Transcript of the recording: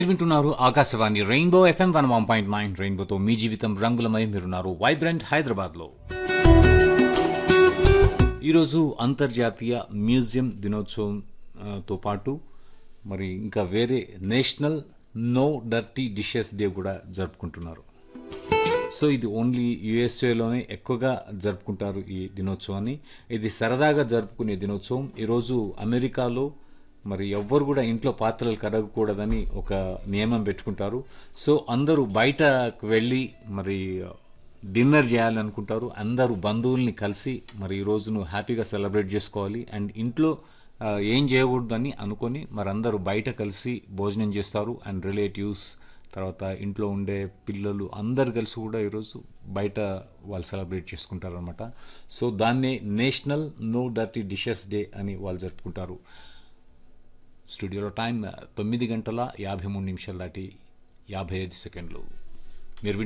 మీరు వింటున్నారు Akashvani rainbow FM one one point nine రెయిన్బోతో మీ జీవితం రంగులమై మీరున్నారు వైబ్రెంట్ హైదరాబాద్లో ఈరోజు అంతర్జాతీయ మ్యూజియం దినోత్సవం ఆ, తో పాటు మరి ఇంకా వేరే national no dirty dishes day కూడా జరుపుకుంటున్నారు సో ఇది ఓన్లీ యుఎస్ఏలోనే ఎక్కువగా జరుపుకుంటారు ఈ దినోత్సవాన్ని ఇది సరదాగా జరుపుకునే దినోత్సవం ఈరోజు అమెరికాలో మరి ఎవ్వరు కూడా ఇంట్లో పాత్రలు కడగకూడదని ఒక నియమం పెట్టుకుంటారు సో అందరూ బయటకు వెళ్ళి మరి డిన్నర్ చేయాలనుకుంటారు అందరూ బంధువుల్ని కలిసి మరి ఈ రోజును హ్యాపీగా సెలబ్రేట్ చేసుకోవాలి అండ్ ఇంట్లో ఆ, ఏం చేయకూడదని అనుకొని మరి అందరూ బయట కలిసి భోజనం చేస్తారు అండ్ రిలేటివ్స్ తర్వాత ఇంట్లో ఉండే పిల్లలు అందరు కలిసి కూడా ఈరోజు బయట వాళ్ళు సెలబ్రేట్ చేసుకుంటారు అనమాట సో దాన్నే national no dirty dishes day అని వాళ్ళు జరుపుకుంటారు స్టూడియోలో టైం తొమ్మిది గంటల యాభై మూడు నిమిషాలు దాటి యాభై ఐదు సెకండ్లు